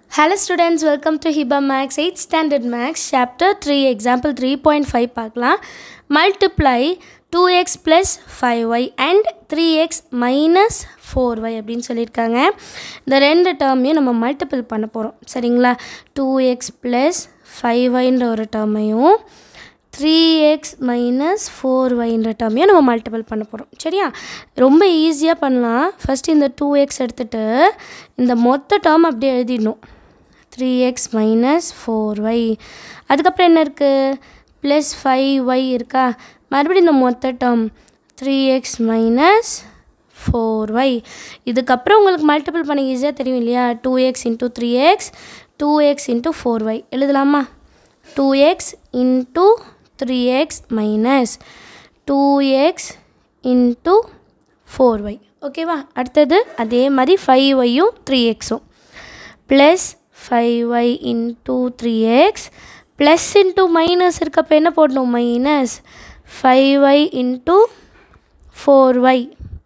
Hello students, welcome to HIBA Max 8th Standard Max Chapter 3 Example 3.5 பார்க்கலாம் Multiply 2x plus 5y and 3x minus 4y அப்படின்னு சொல்லியிருக்காங்க இந்த ரெண்டு டேர்மையும் நம்ம multiple பண்ண போகிறோம் சரிங்களா 2x plus 5yன்ற ஒரு டேர்மையும் த்ரீ எக்ஸ் மைனஸ் ஃபோர் ஒய்ன்ற டேர்மையும் நம்ம மல்டிபிள் பண்ண போகிறோம் சரியா ரொம்ப ஈஸியாக பண்ணலாம் ஃபஸ்ட்டு இந்த டூ எக்ஸ் எடுத்துகிட்டு இந்த மொத்த டேர்ம் அப்படியே எழுதிடணும் three x minus four y அதுக்கப்புறம் என்ன இருக்குது ப்ளஸ் ஃபைவ் ஒய் இருக்கா மறுபடியும் இந்த மொத்த term three x minus four y இதுக்கப்புறம் உங்களுக்கு மல்டிபிள் பண்ண ஈஸியாக தெரியும் இல்லையா two x into three x two x into four y எழுதலாமா two x into three x minus two x into four y ஓகேவா அடுத்தது அதே மாதிரி ஃபைவ் ஒய்யும் த்ரீ எக்ஸும் plus five y into three x plus into minus இருக்கப்போ என்ன போடணும் minus five y into four y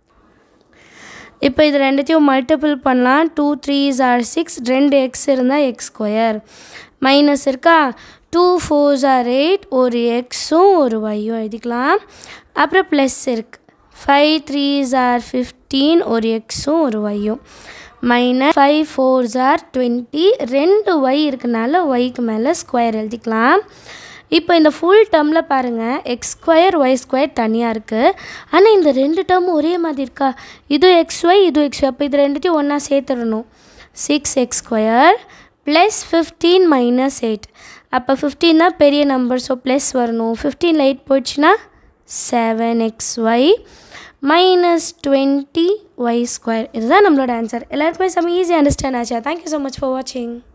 இப்போ இது ரெண்டுத்தையும் மல்டிபிள் பண்ணலாம் டூ த்ரீஸ் ஆர் சிக்ஸ் ரெண்டு எக்ஸ் இருந்தால் எக்ஸ் ஸ்கொயர் மைனஸ் இருக்கா டூ ஃபோர்ஸ் ஆர் எயிட் ஒரு எக்ஸும் ஒரு ஒய்யும் எழுதிக்கலாம் அப்புறம் ப்ளஸ் இருக்குது ஃபைவ் த்ரீஸ் ஆர் ஃபிஃப்டீன் ஒரு எக்ஸும் ஒரு ஒய்யும் minus five fours are twenty ரெண்டு ஒய் இருக்கனால ஒய்க்கு மேலே ஸ்கொயர் எழுதிக்கலாம் இப்போ இந்த ஃபுல் டேர்மில் பாருங்கள் எக்ஸ் ஸ்கொயர் ஒய் ஸ்கொயர் தனியாக இருக்குது ஆனால் இந்த ரெண்டு டேர்மும் ஒரே மாதிரி இருக்கா இது எக்ஸ் ஒய் இது எக்ஸ் ஒய் அப்போ இது ரெண்டுத்தையும் ஒன்றா சேர்த்துடணும் six x square plus fifteen minus eight அப்போ ஃபிஃப்டீன்னா பெரிய நம்பர் ஸோ ப்ளஸ் வரணும் ஃபிஃப்டீனில் எயிட் போயிடுச்சுன்னா seven x y minus twenty y square இதுதான் நம்மளோட ஆன்சர் எல்லாருக்குமே செம்ம ஈஸி அண்டர்ஸ்டாண்ட் ஆச்சா தேங்க்யூ ஸோ மச் ஃபார் வாட்சிங்